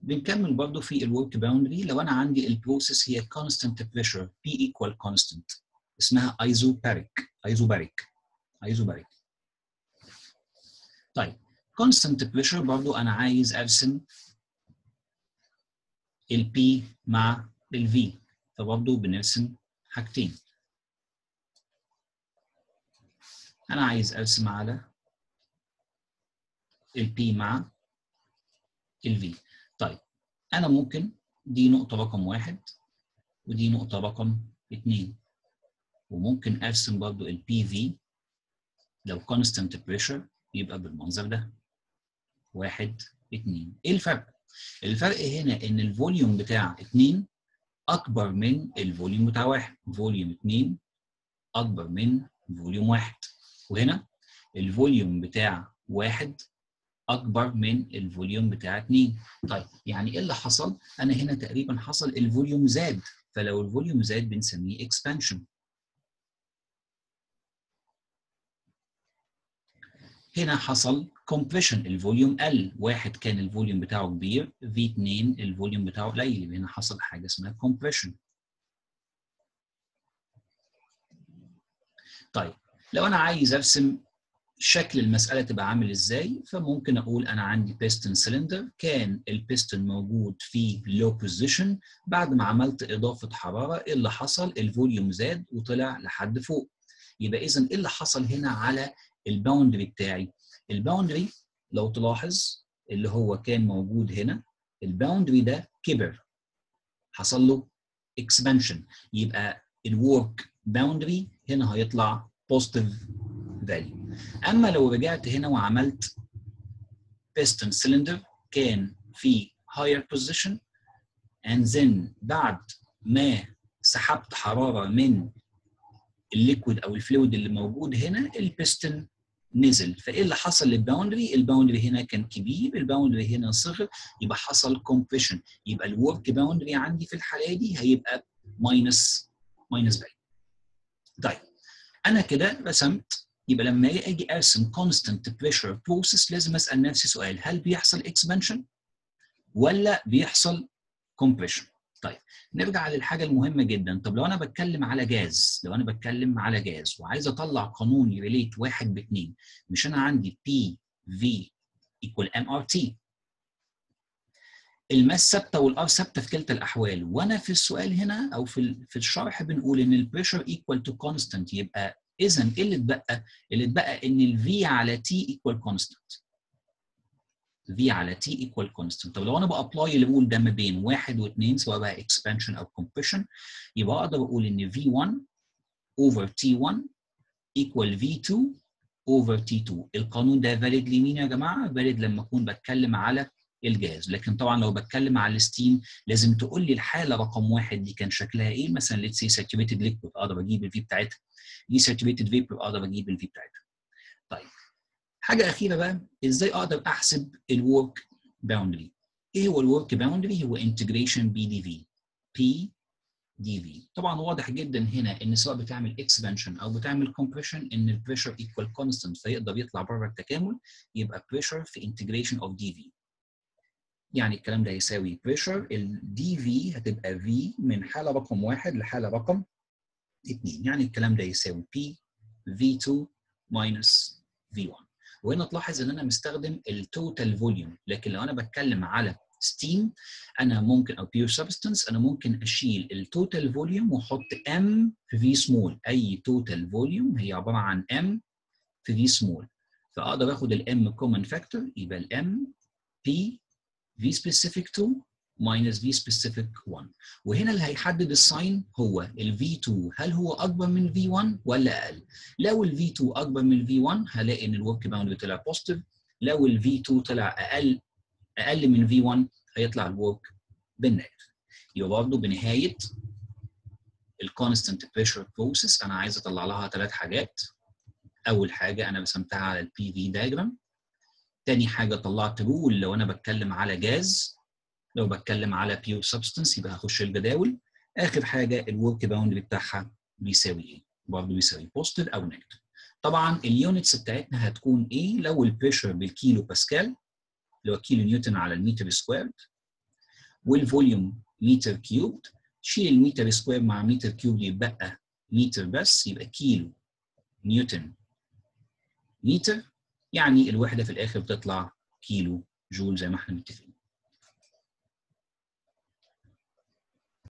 بنكمل برضه في الورك باوندري لو انا عندي البروسيس هي constant pressure P equal constant اسمها ايزوباريك ايزوباريك ايزوباريك طيب constant pressure برضه انا عايز ارسم ال P مع ال V فبرضه بنرسم حاجتين انا عايز ارسم على ال P مع ال V طيب انا ممكن دي نقطة رقم واحد ودي نقطة رقم اتنين وممكن ارسم برضو ال PV لو constant pressure يبقى بالمنظر ده واحد اتنين ايه الفرق؟ الفرق هنا ان الفوليوم بتاع اتنين اكبر من الفوليوم بتاع واحد فوليوم اتنين اكبر من فوليوم واحد وهنا الفوليوم بتاع واحد اكبر من الفوليوم بتاع 2 طيب يعني ايه اللي حصل انا هنا تقريبا حصل الفوليوم زاد فلو الفوليوم زاد بنسميه اكسبانشن هنا حصل كومبريشن الفوليوم قل واحد كان الفوليوم بتاعه كبير في 2 الفوليوم بتاعه قليل هنا حصل حاجه اسمها كومبريشن طيب لو انا عايز ارسم شكل المسألة تبقى عامل ازاي فممكن اقول انا عندي بيستون سلندر كان البيستون موجود في لو بوزيشن بعد ما عملت اضافة حرارة ايه اللي حصل الفوليوم زاد وطلع لحد فوق يبقى اذا ايه اللي حصل هنا على الباوندري بتاعي الباوندري لو تلاحظ اللي هو كان موجود هنا الباوندري ده كبر حصل له اكسبانشن يبقى الورك باوندري هنا هيطلع بوزيتيف فاليو اما لو رجعت هنا وعملت piston cylinder كان في higher position and then بعد ما سحبت حراره من الليكويد او الفلويد اللي موجود هنا البيستون نزل فايه اللي حصل للباوندري الباوندري هنا كان كبير الباوندري هنا صغر يبقى حصل كومبريشن يبقى الورك باوندري عندي في الحاله دي هيبقى ماينس ماينس فاليو طيب انا كده رسمت يبقى لما اجي ارسم constant pressure process لازم اسال نفسي سؤال هل بيحصل expansion ولا بيحصل compression طيب نرجع للحاجه المهمه جدا طب لو انا بتكلم على جاز لو انا بتكلم على جاز وعايز اطلع قانون يريليت واحد باثنين مش انا عندي P V equal MRT الماس ثابته والار ثابته في كلتا الاحوال وانا في السؤال هنا او في في الشرح بنقول ان البريشر ايكوال تو كونستانت يبقى اذا ايه اللي اتبقى؟ اللي اتبقى ان الفي على تي ايكوال كونستانت. في على تي ايكوال كونستانت. طب لو انا بابلاي اللي بقول ده ما بين واحد واثنين سواء بقى اكسبانشن او كومبريشن يبقى اقدر اقول ان في 1 اوفر تي 1 ايكوال في 2 اوفر تي 2. القانون ده فاليد لمين يا جماعه؟ فاليد لما اكون بتكلم على الجاز لكن طبعا لو بتكلم على الستيم لازم تقول لي الحاله رقم واحد دي كان شكلها ايه مثلا ليتس سي ساتوريتد ليكويد اقدر اجيب الفي بتاعتها دي ساتوريتد فيبر اقدر اجيب الفي بتاعتها طيب حاجه اخيره بقى ازاي اقدر احسب الورك باوندري ايه هو الورك باوندري هو انتجريشن بي دي في بي دي في طبعا واضح جدا هنا ان سواء بتعمل اكسبانشن او بتعمل كومبريشن ان البريشر ايكوال كونستانت فيقدر يطلع بره التكامل يبقى بريشر في انتجريشن اوف دي في يعني الكلام ده يساوي بريشر الدي في هتبقى في من حاله رقم واحد لحاله رقم 2 يعني الكلام ده يساوي P V2 minus V1 وهنا تلاحظ ان انا مستخدم التوتال فوليوم لكن لو انا بتكلم على ستيم انا ممكن او بيور سبستانس انا ممكن اشيل التوتال فوليوم واحط M في V سمول اي توتال فوليوم هي عباره عن M في V سمول فاقدر اخد الام كومن فاكتور يبقى الام P V specific 2 minus V specific 1 وهنا اللي هيحدد الساين هو ال V2 هل هو اكبر من V1 ولا اقل لو ال V2 اكبر من ال V1 هلاقي ان الورك باوندري طلع بوزيتيف لو ال V2 طلع اقل اقل من V1 هيطلع الورك بالنيجاتيف يبقى برضه بنهايه الكونستنت بريشر بروسيس انا عايز اطلع لها ثلاث حاجات اول حاجه انا رسمتها على البي في دايجرام تاني حاجه طلعت رول لو انا بتكلم على جاز لو بتكلم على بيور سبستنس يبقى هخش الجداول اخر حاجه الورك باوندري بتاعها بيساوي ايه برضه بيساوي بوزيتيف او نيجاتيف طبعا اليونتس بتاعتنا هتكون ايه لو البريشر بالكيلو باسكال اللي هو كيلو نيوتن على المتر سكويرد والفوليوم متر كيوبد شيل المتر سكوير مع متر كيوب يبقى متر بس يبقى كيلو نيوتن متر يعني الوحده في الاخر بتطلع كيلو جول زي ما احنا متفقين